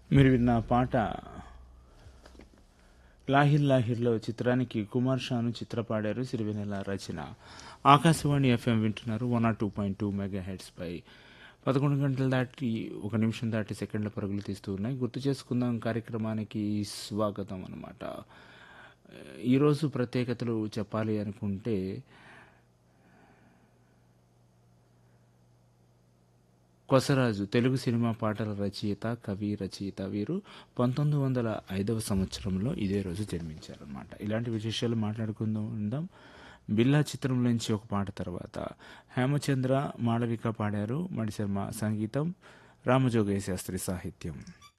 మీరు విన్న పాట లాహిర్ లాహిర్లో చిత్రానికి కుమార్ షాను చిత్ర పాడారు సిరివెనెల రచన ఆకాశవాణి ఎఫ్ఎం వింటున్నారు one or two point two megahertz పై పదకొండు గంటలు దాటి ఒక నిమిషం దాటి సెకండ్ల పరుగులు తీస్తూ ఉన్నాయి గుర్తు చేసుకుందాం కార్యక్రమానికి స్వాగతం అన్నమాట ఈరోజు ప్రత్యేకతలు చెప్పాలి అనుకుంటే కొసరాజు తెలుగు సినిమా పాటల రచయిత కవి రచయిత వీరు పంతొమ్మిది వందల ఐదవ సంవత్సరంలో ఇదే రోజు జన్మించారనమాట ఇలాంటి విశేషాలు మాట్లాడుకుందాం ఉందాం బిల్లా చిత్రం నుంచి ఒక పాట తర్వాత హేమచంద్ర మాళవిక పాడారు మణిశర్మ సంగీతం రామజోగయ్య శాస్త్రి సాహిత్యం